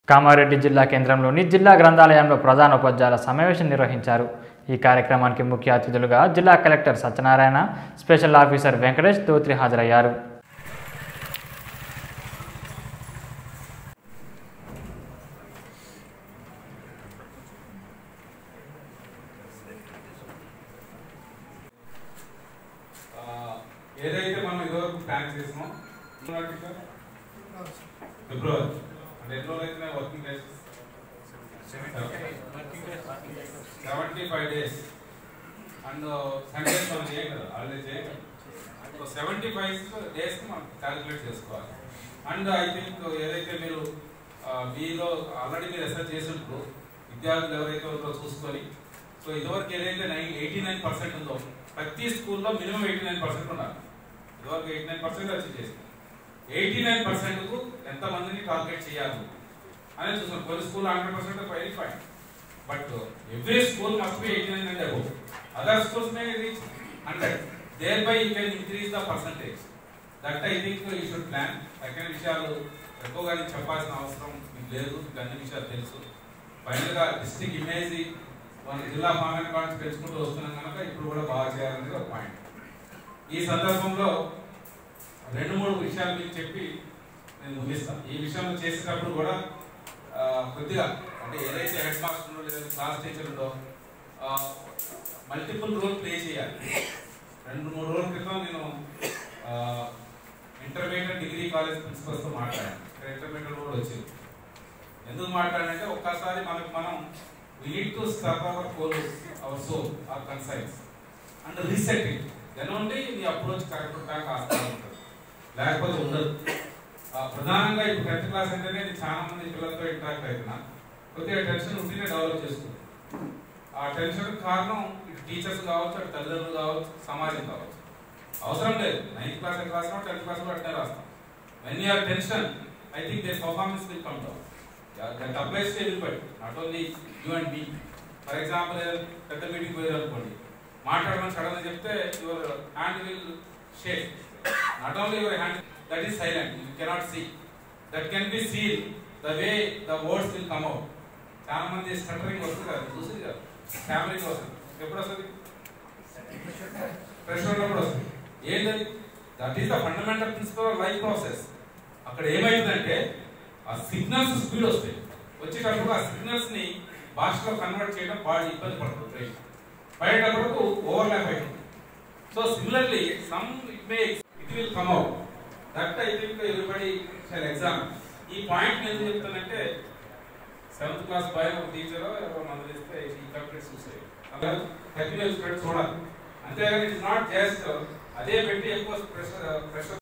కామారెడ్డి జిల్లా కేంద్రంలోని జిల్లా గ్రంథాలయంలో ప్రధాన ఉపాధ్యాయుల సమావేశం నిర్వహించారు ఈ కార్యక్రమానికి ముఖ్య అతిథులుగా జిల్లా collector Satyanarayana special officer Venkatesh Dhotri హాజరయ్యారు ఆ, ఏదైతే మనం ఇదివరకు ప్లాన్ చేసినాం ఫిబ్రవరి అంటే ఎన్ని రోజులు అయితే working days seventy five days and Sundays మనం చేయం కదా హాలిడే చేయం కదా సో సెవెంటీ ఫైవ్ డేస్ మనం క్యాలిక్యులేట్ చేసుకోవాలి అండ్ ఐ థింక్ ఏదైతే మీరు ఆ, మీలో ఆల్రెడీ మీరు రిసర్చ్ చేసినప్పుడు విద్యార్థులు ఎవరైతే ఉన్నారో చూసుకొని సో ఇదివరకు ఏదైతే నైన్ ఎయిటీ నైన్ పర్సెంట్ ఉందో ప్రతి స్కూల్లో మినిమం ఎయిటీ నైన్ పర్సెంట్ ఉండాలి ఇదివరకు ఎయిటీ నైన్ పర్సెంట్ అచీవ్ చేసింది ఎయిటీ నైన్ పర్సెంట్కు ఎంతమందిని టార్గెట్ చేయాలి అనేది చూసాం కొన్ని school hundred percent very fine but every school must be eighty nine and above other schools may reach hundred there by you can increase the percentage that I think you should plan తగిన విషయాలు ఎక్కువగా నేను చెప్పాల్సిన అవసరం మీకు లేదు మీకు అన్ని విషయాలు తెలుసు ఫైనల్ గా డిస్ట్రిక్ట్ ఇమేజ్ మన జిల్లా ఫార్మాట్ కార్డ్స్ పెంచుకుంటూ వస్తున్నాం కనుక ఇప్పుడు కూడా బాగా చేయాలనేది ఒక పాయింట్ ఈ సందర్భంలో రెండు మూడు విషయాలు మీకు చెప్పి నేను ముగిస్తాను ఈ విషయంలో చేసేటప్పుడు కూడా ఆ, కొద్దిగా అంటే ఏదైతే హెడ్ మాస్టర్ ఉండో లేదా క్లాస్ టీచర్ ఉండో మల్టిపుల్ రోల్ ప్లే చేయాలి రెండు మూడు రోజుల క్రితం నేను ఇంటర్మీడియట్ డిగ్రీ కాలేజ్ ప్రిన్సిపల్స్తో మాట్లాడాను ఇక్కడ ఇంటర్మీడియట్ కూడా వచ్చింది ఎందుకు మాట్లాడానంటే ఒక్కసారి మనకు మనం we need to stop our core, our soul, our conscience and reset it. Then only the approach correct track ఆస్తా ఉంటుంది లేకపోతే ఉండదు ఆ, ప్రధానంగా ఇప్పుడు టెన్త్ క్లాస్ అంటేనే నేను చాలా మంది పిల్లలతో ఇంటరాక్ట్ అవుతున్నా కొద్దిగా టెన్షన్ ఉంటేనే డెవలప్ చేసుకుంది ఆ టెన్షన్ కారణం ఇటు టీచర్స్ కావచ్చు అటు తల్లిదండ్రులు కావచ్చు సమాజం కావచ్చు అవసరం లేదు నైన్త్ క్లాస్ రాసినా టెన్త్ క్లాస్ అట్నే రాస్తాం when you're tension I think they performance will come down that applies to everybody not only you and me for example పెద్ద మీటింగ్ పోయారు అనుకోండి మాట్లాడమని సడన్ చెప్తే your hand will shake not only your hand that is silent you cannot see that can be seal the way the words will come out చాలా మంది stuttering వస్తుంది కదా చూసింది కదా ఫ్యామిలీకి వస్తుంది ఎప్పుడు వస్తుంది ప్రెషర్ ఉన్నప్పుడు వస్తుంది ఏంటది that is the fundamental principle of life process అక్కడ ఏమైందంటే ఆ సిగ్నల్స్ స్పీడ్ వస్తాయి వచ్చేటప్పుడు ఆ సిగ్నల్స్ ని భాషలో కన్వర్ట్ చేయడం బాగా ఇబ్బంది పడుతుంది బ్రెయిన్ పడేటప్పుడు ఓవర్లాప్ అవుతుంది so similarly some it may it will come out that I think everybody shall exam ఈ పాయింట్ ఎందుకు చెప్తానంటే సెవెంత్ క్లాస్ బాయ్ ఒక టీచర్ ఎవరో మంది చేస్తే ఈ కంప్లీట్ సూసైడ్ అలా థర్టీ స్టూడెంట్స్ చూడాలి అంతేగాని ఇట్స్ నాట్ జస్ట్ అదే పెట్టి ఎక్కువ ప్రెషర్ ప్రెషర్